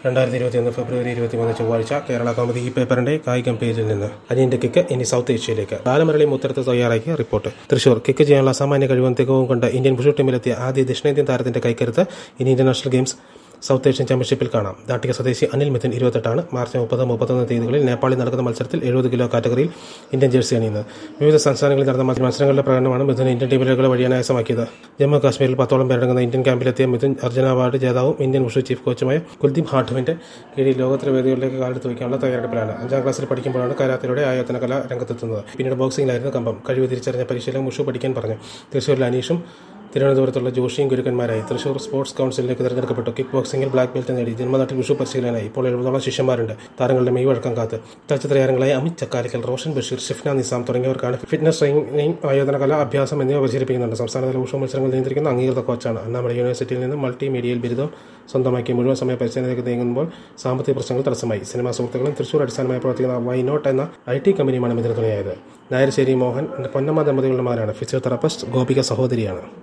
രണ്ടായിരത്തി ഇരുപത്തിയൊന്ന് ഫെബ്രുവരി ഇരുപത്തിമൂന്ന് ചൊവ്വാഴ്ച കേരള കൗമുദി ഈ പേപ്പറിന്റെ കായികം പേജിൽ നിന്ന് അനിയന്റെ കിക്ക് ഇനി സൗത്ത് ഏഷ്യയിലേക്ക് ബാലമുരളി മുത്തരത്ത് തയ്യാറാക്കിയ റിപ്പോർട്ട് തൃശൂർ കിക്ക് ചെയ്യാനുള്ള അസാമാന്യ കഴിവും തികവും കൊണ്ട് ഇന്ത്യൻ പുഷു ടീമിലെത്തിയ ആദ്യ ദക്ഷിണേന്ത്യൻ താരത്തിന്റെ കൈക്കരുത്ത് ഇനി ഇന്റർനാഷണൽ ഗെയിംസ് സൗത്ത് ഏഷ്യൻ ചാമ്പ്യൻഷിപ്പിൽ കാണാം ദാട്ടിക സ്വദേശി അനിൽ മിഥുൻ ഇരുപത്തെട്ടാണ് മാർച്ച് മുപ്പത് മുപ്പത്തൊന്ന് തീയതികളിൽ നേപ്പാളിൽ നടക്കുന്ന മത്സരത്തിൽ എഴുപത് കിലോ കാറ്റഗറിയിൽ ഇന്ത്യൻ ജേഴ്സി അണിയുന്നത് വിവിധ സംസ്ഥാനങ്ങളിൽ നടന്ന മത്സ- മത്സരങ്ങളുടെ പ്രകടനമാണ് മിഥുൻ ഇന്ത്യൻ ടീമിലേക്ക് വഴി അനായാസമാക്കിയത് ജമ്മു കാശ്മീരിൽ പത്തോളം പേരടങ്ങുന്ന ഇന്ത്യൻ ക്യാമ്പിലെത്തിയ മിഥുൻ അർജുന അവാർഡ് ജേതാവും ഇന്ത്യൻ ഉഷു ചീഫ് കോച്ചുമായ കുൽദീപ് ഹാഠുവിന്റെ കീഴിൽ ലോകോത്തര വേദികളിലേക്ക് കാലെടുത്ത് വയ്ക്കാനുള്ള തയ്യാറെടുപ്പിലാണ് അഞ്ചാം ക്ലാസ്സിൽ പഠിക്കുമ്പോഴാണ് കരാത്തിലൂടെ ആയോധന കല രംഗത്തെത്തുന്നത് പിന്നീട് ബോക്സിംഗിലായിരുന്നു കമ്പം കഴിവ് തിരിച്ചറിഞ്ഞ പരിശീലനം ഉഷു പഠിക്കാൻ പറഞ്ഞു തൃശ്ശൂരിൽ അനീഷും തിരുവനന്തപുരത്തുള്ള ജോഷിയും ഗുരുക്കന്മാരായി തൃശൂർ സ്പോർട്സ് കൗൺസിലിലേക്ക് തിരഞ്ഞെടുക്കപ്പെട്ടു കിക്ക് ബോക്സിംഗിൽ ബ്ലാക്ക് ബെൽറ്റ് നേടി ജന്മനാട്ടിൽ വിഷു പരിശീലനായി ഇപ്പോൾ എഴുപതോളം ശിഷ്യന്മാരുണ്ട് താരങ്ങളുടെ മെയ് വഴക്കം കാത്ത് ചലച്ചിത്ര താരങ്ങളായ അമിത് ചക്കാലിക്കൽ റോഷൻ ബഷീർ ഷിഫ്ന നിസാം തുടങ്ങിയവർക്കാണ് ഫിറ്റ്നസ് ട്രെയിനിങ് ആയോധന കല അഭ്യാസം എന്നിവ പരിശീലിപ്പിക്കുന്നുണ്ട് സംസ്ഥാനതല ഉഷു മത്സരങ്ങൾ നിയന്ത്രിക്കുന്ന അംഗീകൃത കോച്ചാണ് അണ്ണാമല യൂണിവേഴ്സിറ്റിയിൽ നിന്ന് മൾട്ടിമീഡിയയിൽ ബിരുദം സ്വന്തമാക്കി മുഴുവൻ സമയ പരിശീലനത്തിലേക്ക് നീങ്ങുമ്പോൾ സാമ്പത്തിക പ്രശ്നങ്ങൾ തടസ്സമായി സിനിമാ സുഹൃത്തുക്കളും തൃശൂർ അടിസ്ഥാനമായി പ്രവർത്തിക്കുന്ന വൈനോട്ട് എന്ന ഐ ടി കമ്പനിയുമാണ് ഇതിന് തുണയായത് നായർശ്ശേരി മോഹൻ പൊന്നമ്മ ദമ്പതികളുടെ മകനാണ് ഫിസിയോതെറാപ്പിസ്റ്റ് ഗോപിക സഹോദരിയാണ്